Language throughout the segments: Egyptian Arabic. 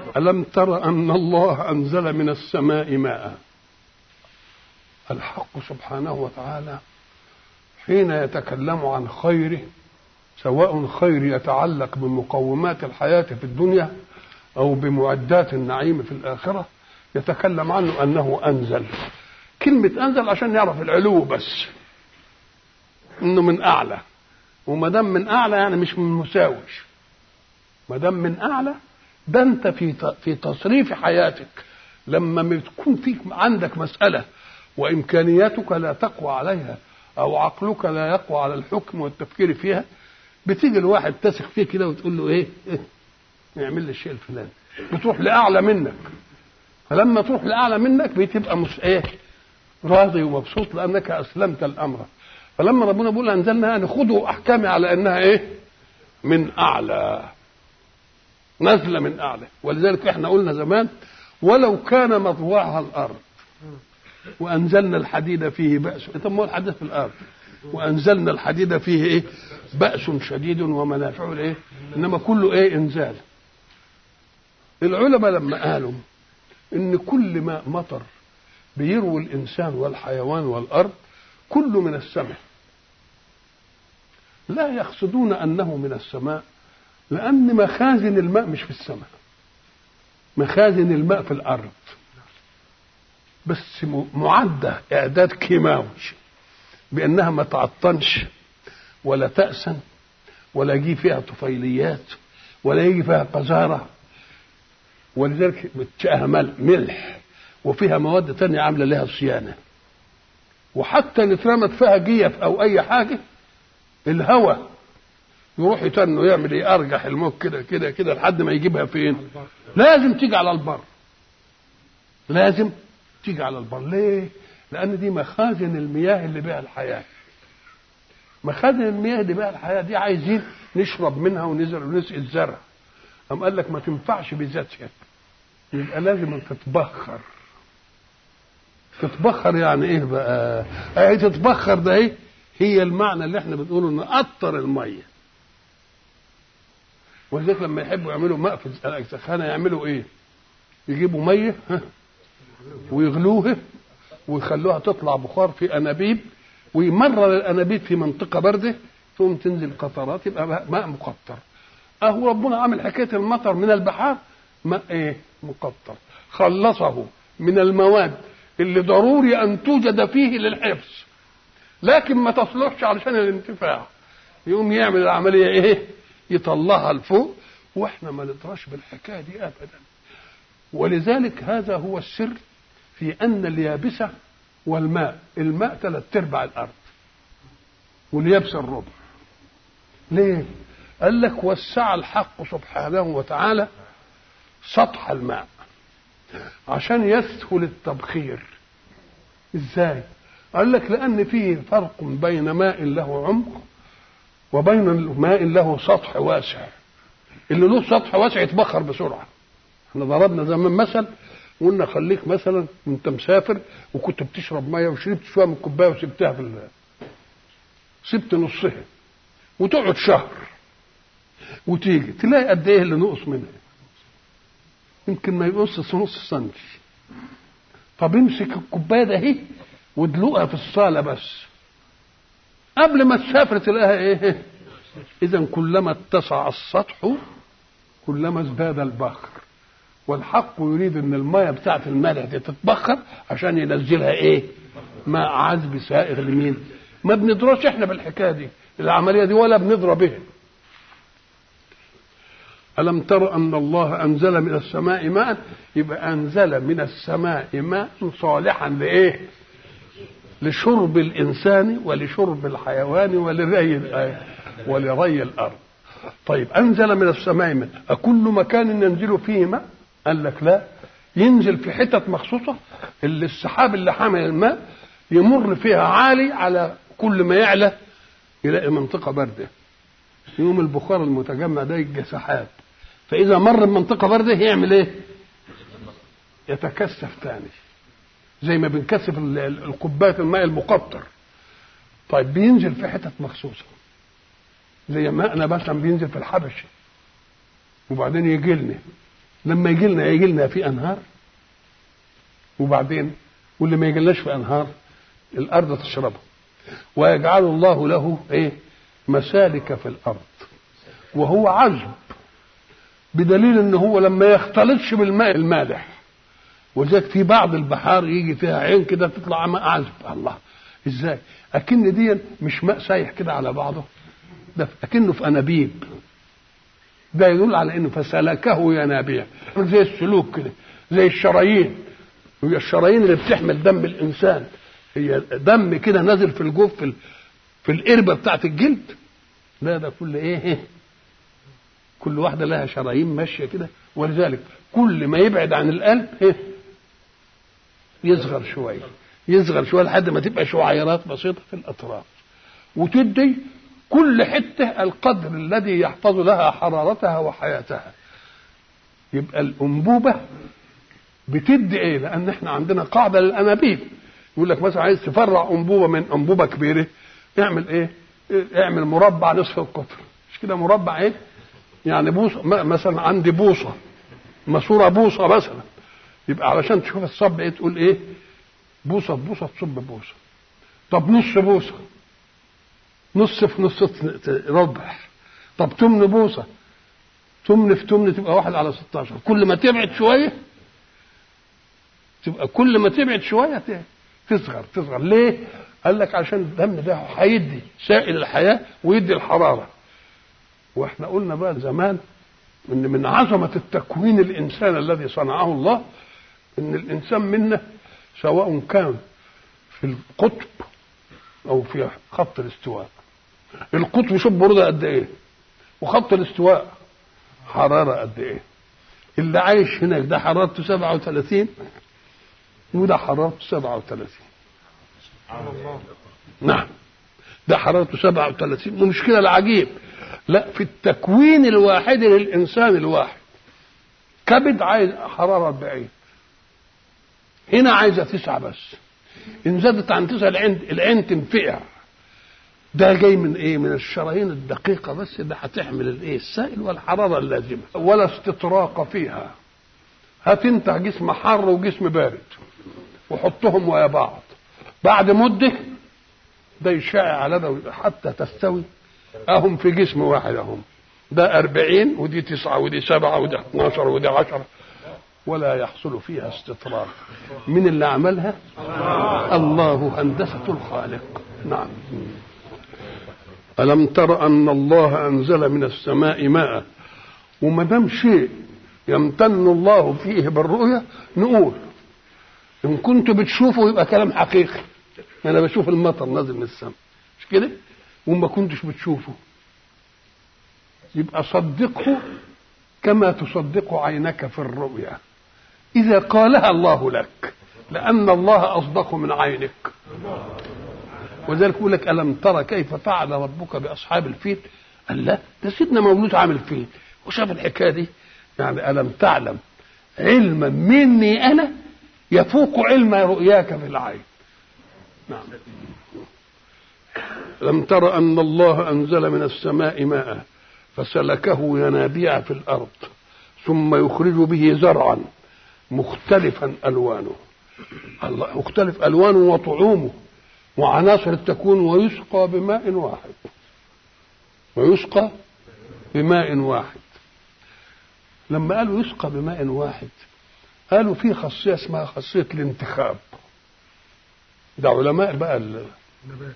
ألم تر أن الله أنزل من السماء ماء الحق سبحانه وتعالى حين يتكلم عن خيره سواء خير يتعلق بمقومات الحياة في الدنيا أو بمعدات النعيم في الآخرة يتكلم عنه أنه أنزل كلمة أنزل عشان يعرف العلو بس إنه من أعلى وما دام من أعلى يعني مش من مساوش ما دام من أعلى ده أنت في في تصريف حياتك لما بتكون فيك عندك مسألة وإمكانياتك لا تقوى عليها أو عقلك لا يقوى على الحكم والتفكير فيها بتيجي الواحد تثق فيه كده وتقول له إيه, إيه؟ يعمل لي الشيء الفلاني بتروح لأعلى منك فلما تروح لأعلى منك بتبقى مش إيه راضي ومبسوط لأنك أسلمت الأمر فلما ربنا بيقول أنزلنا يعني خذوا أحكامي على أنها إيه من أعلى نزل من أعلى ولذلك إحنا قلنا زمان ولو كان مطوعها الأرض وأنزلنا الحديد فيه بأس طب ما هو الحديد في الأرض وأنزلنا الحديد فيه إيه بأس شديد ومنافع إيه إنما كله إيه إنزال العلماء لما قالوا إن كل ما مطر بيروي الإنسان والحيوان والأرض كله من السماء لا يقصدون أنه من السماء لأن مخازن الماء مش في السماء مخازن الماء في الأرض بس معدة إعداد كيماوي بأنها ما تعطنش ولا تأسن ولا يجي فيها طفيليات ولا يجي فيها قذارة ولذلك بتشقها ملح وفيها مواد تانية عاملة لها صيانة وحتى اللي اترمت فيها جيف أو أي حاجة الهواء يروح يتنه يعمل ايه ارجح الموت كده كده كده لحد ما يجيبها فين لازم تيجي على البر لازم تيجي على البر ليه لان دي مخازن المياه اللي بها الحياه مخازن المياه اللي بها الحياه دي عايزين نشرب منها ونزرع ونسقي الزرع قام قال لك ما تنفعش بذاتها يبقى لازم تتبخر تتبخر يعني ايه بقى ايه تتبخر ده ايه هي المعنى اللي احنا بنقوله نقطر الميه ولذلك لما يحبوا يعملوا ماء في السخانه يعملوا ايه يجيبوا ميه ويغلوها ويخلوها تطلع بخار في انابيب ويمرر الانابيب في منطقه بارده ثم تنزل قطرات يبقى ماء مقطر اهو ربنا عامل حكايه المطر من البحار ماء ايه مقطر خلصه من المواد اللي ضروري ان توجد فيه للحفظ لكن ما تصلحش علشان الانتفاع يقوم يعمل العمليه ايه يطلعها لفوق واحنا ما ندراش بالحكايه دي ابدا ولذلك هذا هو السر في ان اليابسه والماء الماء ثلاث ارباع الارض واليابسه الربع ليه قال لك وسع الحق سبحانه وتعالى سطح الماء عشان يسهل التبخير ازاي قال لك لان فيه فرق بين ماء له عمق وبين ماء له سطح واسع اللي له سطح واسع يتبخر بسرعه احنا ضربنا زمان مثل قلنا خليك مثلا وانت مسافر وكنت بتشرب ميه وشربت شويه من الكوبايه وسبتها في ال... سبت نصها وتقعد شهر وتيجي تلاقي قد ايه اللي نقص منها يمكن ما يقص نص سنتي طب امسك الكوبايه ده اهي وادلقها في الصاله بس قبل ما تسافر تلاقيها ايه اذا كلما اتسع السطح كلما ازداد البخر والحق يريد ان الميه بتاعت الملح دي تتبخر عشان ينزلها ايه ماء عذب سائغ لمين ما بندرسش احنا بالحكايه دي العمليه دي ولا بندرى بها ألم تر أن الله أنزل من السماء ماء يبقى أنزل من السماء ماء صالحا لإيه لشرب الإنسان ولشرب الحيوان ولري ولري الأرض طيب أنزل من السماء ماء أكل مكان ينزل فيه ماء قال لك لا ينزل في حتت مخصوصة اللي السحاب اللي حامل الماء يمر فيها عالي على كل ما يعلى يلاقي منطقة باردة يوم البخار المتجمع ده يجي سحاب فإذا مر بمنطقة باردة يعمل إيه؟ يتكثف تاني زي ما بنكثف الكوباية الماء المقطر طيب بينزل في حتت مخصوصة زي ماءنا مثلا بينزل في الحبش وبعدين يجي لنا لما يجي لنا يجي لنا في انهار وبعدين واللي ما يجيلناش في انهار الارض تشربه ويجعل الله له ايه مسالك في الارض وهو عذب بدليل ان هو لما يختلطش بالماء المالح ولذلك في بعض البحار يجي فيها عين كده تطلع ماء عذب الله ازاي اكن دي مش ماء سايح كده على بعضه ده اكنه في انابيب ده يدل على انه فسلكه ينابيع زي السلوك كده زي الشرايين هي الشرايين اللي بتحمل دم الانسان هي دم كده نازل في الجوف في, ال... في القربه بتاعت الجلد لا ده كل ايه كل واحده لها شرايين ماشيه كده ولذلك كل ما يبعد عن القلب إيه؟ يصغر شويه يصغر شويه لحد ما تبقى شعيرات بسيطه في الاطراف وتدي كل حته القدر الذي يحفظ لها حرارتها وحياتها يبقى الانبوبه بتدي ايه لان احنا عندنا قاعده للانابيب يقول لك مثلا عايز تفرع انبوبه من انبوبه كبيره اعمل ايه اعمل مربع نصف القطر مش كده مربع ايه يعني بوصه مثلا عندي بوصه ماسوره بوصه مثلا يبقى علشان تشوف الصب ايه تقول ايه بوصه في بوصه تصب بوصه طب نص بوصه نص في نص ربع طب تمن بوصه تمن في تمن تبقى واحد على 16 كل ما تبعد شويه تبقى كل ما تبعد شويه تصغر تصغر ليه؟ قال لك عشان الدم ده هيدي سائل الحياه ويدي الحراره واحنا قلنا بقى زمان ان من عظمه التكوين الانسان الذي صنعه الله ان الانسان منا سواء كان في القطب او في خط الاستواء القطب شوف برودة قد ايه وخط الاستواء حرارة قد ايه اللي عايش هناك ده حرارته 37 وده حرارته 37 نعم ده حرارته 37 ومشكلة العجيب لا في التكوين الواحد للإنسان الواحد كبد عايز حرارة 40 هنا عايزة تسعة بس إن زادت عن تسعة العين العين تنفقع ده جاي من ايه من الشرايين الدقيقة بس اللي هتحمل الايه السائل والحرارة اللازمة ولا استطراق فيها هات انت جسم حر وجسم بارد وحطهم ويا بعض بعد مدة ده يشع على ده حتى تستوي اهم في جسم واحد اهم ده أربعين ودي تسعة ودي سبعة ودي 12 ودي عشرة ولا يحصل فيها استطراق من اللي عملها الله هندسة الخالق نعم ألم تر أن الله أنزل من السماء ماء وما دام شيء يمتن الله فيه بالرؤية نقول إن كنت بتشوفه يبقى كلام حقيقي أنا بشوف المطر نازل من السماء مش كده وما كنتش بتشوفه يبقى صدقه كما تصدق عينك في الرؤيا إذا قالها الله لك لأن الله أصدق من عينك ولذلك يقول لك ألم ترى كيف فعل ربك بأصحاب الفيل قال لا ده سيدنا مولود عامل فيل وشاف الحكاية دي يعني ألم تعلم علما مني أنا يفوق علم رؤياك في العين نعم لم تر أن الله أنزل من السماء ماء فسلكه ينابيع في الأرض ثم يخرج به زرعا مختلفا ألوانه الله مختلف ألوانه وطعومه وعناصر التكوين ويسقى بماء واحد ويسقى بماء واحد لما قالوا يسقى بماء واحد قالوا في خاصية اسمها خاصية الانتخاب ده علماء بقى النبات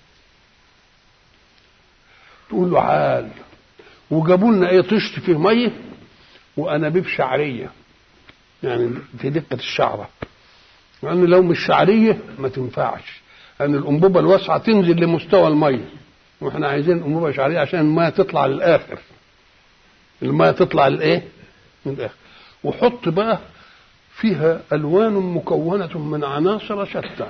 تقول له عال وجابوا لنا ايه طشت فيه ميه وانابيب شعريه يعني في دقه الشعره لان يعني لو مش شعريه ما تنفعش لان يعني الانبوبه الواسعه تنزل لمستوى الميه واحنا عايزين انبوبه شعريه عشان الميه تطلع للاخر الميه تطلع لايه من الاخر وحط بقى فيها الوان مكونه من عناصر شتى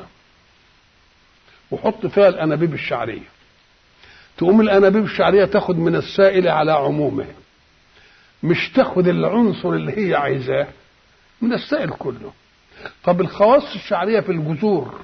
وحط فيها الانابيب الشعريه تقوم الانابيب الشعريه تاخد من السائل على عمومه مش تاخد العنصر اللي هي عايزاه من السائل كله طب الخواص الشعريه في الجذور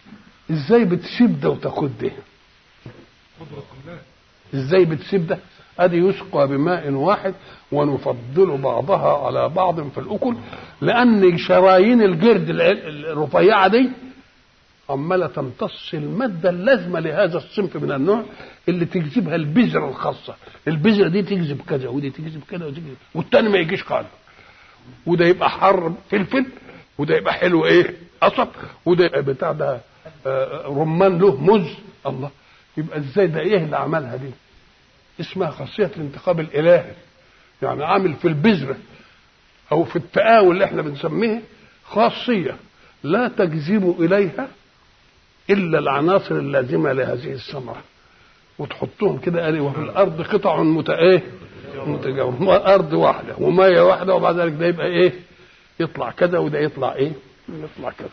ازاي بتسيب ده وتاخد ده ازاي بتسيب ده ادي يسقى بماء واحد ونفضل بعضها على بعض في الاكل لان شرايين الجرد الرفيعه دي عماله تمتص الماده اللازمه لهذا الصنف من النوع اللي تجذبها البذره الخاصه البذره دي تجذب كذا ودي تجذب كذا وتجذب والتاني ما يجيش خالص وده يبقى حر فلفل وده يبقى حلو ايه قصب وده يبقى بتاع ده رمان له مز الله يبقى ازاي ده ايه اللي عملها دي اسمها خاصيه الانتخاب الالهي يعني عامل في البذره او في التآوي اللي احنا بنسميه خاصيه لا تجذب اليها الا العناصر اللازمه لهذه الثمره وتحطهم كده قال وفي الارض قطع مت ايه متجاورة ارض واحده وميه واحده وبعد ذلك ده يبقى ايه يطلع كذا وده يطلع ايه يطلع كذا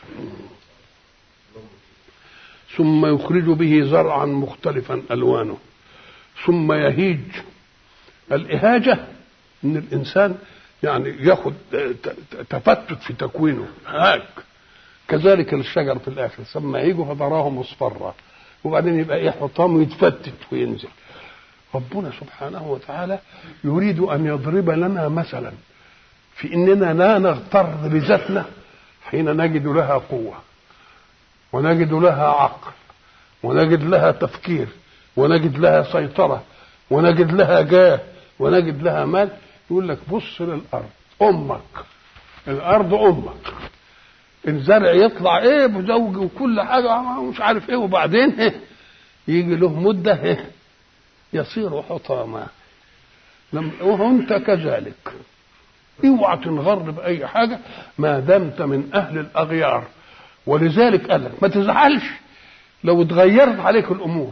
ثم يخرج به زرعا مختلفا الوانه ثم يهيج الاهاجه ان الانسان يعني ياخد تفتت في تكوينه هاك كذلك الشجر في الاخر ثم يهيج فتراه مصفرا وبعدين يبقى ايه حطام ويتفتت وينزل ربنا سبحانه وتعالى يريد ان يضرب لنا مثلا في اننا لا نغتر بذاتنا حين نجد لها قوه ونجد لها عقل ونجد لها تفكير ونجد لها سيطره ونجد لها جاه ونجد لها مال يقول لك بص للارض امك الارض امك الزرع يطلع ايه بزوج وكل حاجه مش عارف ايه وبعدين إيه يجي له مده إيه يصير حطاما وانت كذلك اوعى تنغر باي حاجه ما دمت من اهل الاغيار ولذلك قال لك ما تزعلش لو اتغيرت عليك الامور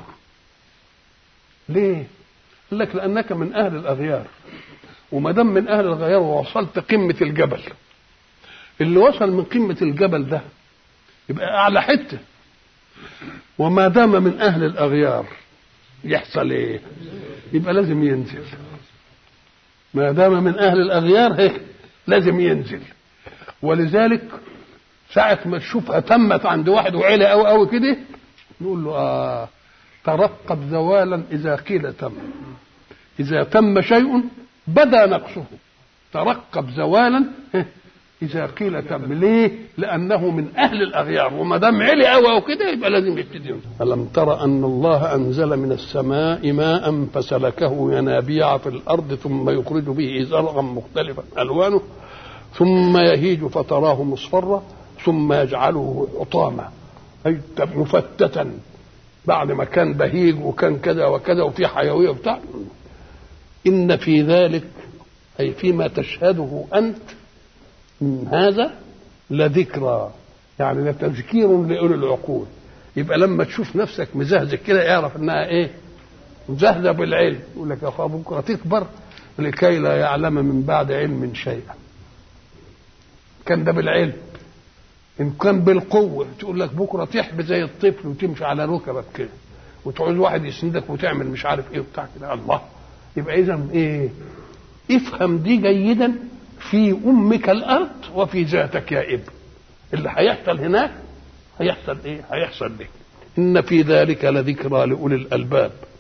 ليه قال لك لانك من اهل الاغيار وما دام من اهل الاغيار ووصلت قمه الجبل اللي وصل من قمه الجبل ده يبقى اعلى حته وما دام من اهل الاغيار يحصل ايه يبقى لازم ينزل ما دام من اهل الاغيار هيك لازم ينزل ولذلك ساعة ما تشوفها تمت عند واحد وعلى قوي قوي كده نقول له آه ترقب زوالا إذا قيل تم إذا تم شيء بدا نقصه ترقب زوالا إذا قيل تم ليه؟ لأنه من أهل الأغيار وما دام علي قوي أو كده يبقى لازم يبتدي ألم تر أن الله أنزل من السماء ماء فسلكه ينابيع في الأرض ثم يخرج به زرعا مختلفا ألوانه ثم يهيج فتراه مصفرا ثم يجعله حطاما أي مفتتا بعد ما كان بهيج وكان كذا وكذا وفي حيوية وبتاع إن في ذلك أي فيما تشهده أنت من هذا لذكرى يعني لتذكير لأولي العقول يبقى لما تشوف نفسك مزهزه كده اعرف انها ايه مزهزه بالعلم يقول لك يا اخويا بكره تكبر لكي لا يعلم من بعد علم شيئا كان ده بالعلم ان كان بالقوه تقول لك بكره تحب زي الطفل وتمشي على ركبك كده وتعوز واحد يسندك وتعمل مش عارف ايه وبتاع كده الله يبقى اذا ايه افهم دي جيدا في امك الارض وفي ذاتك يا ابن اللي هيحصل هناك هيحصل ايه هيحصل لك ان في ذلك لذكرى لاولي الالباب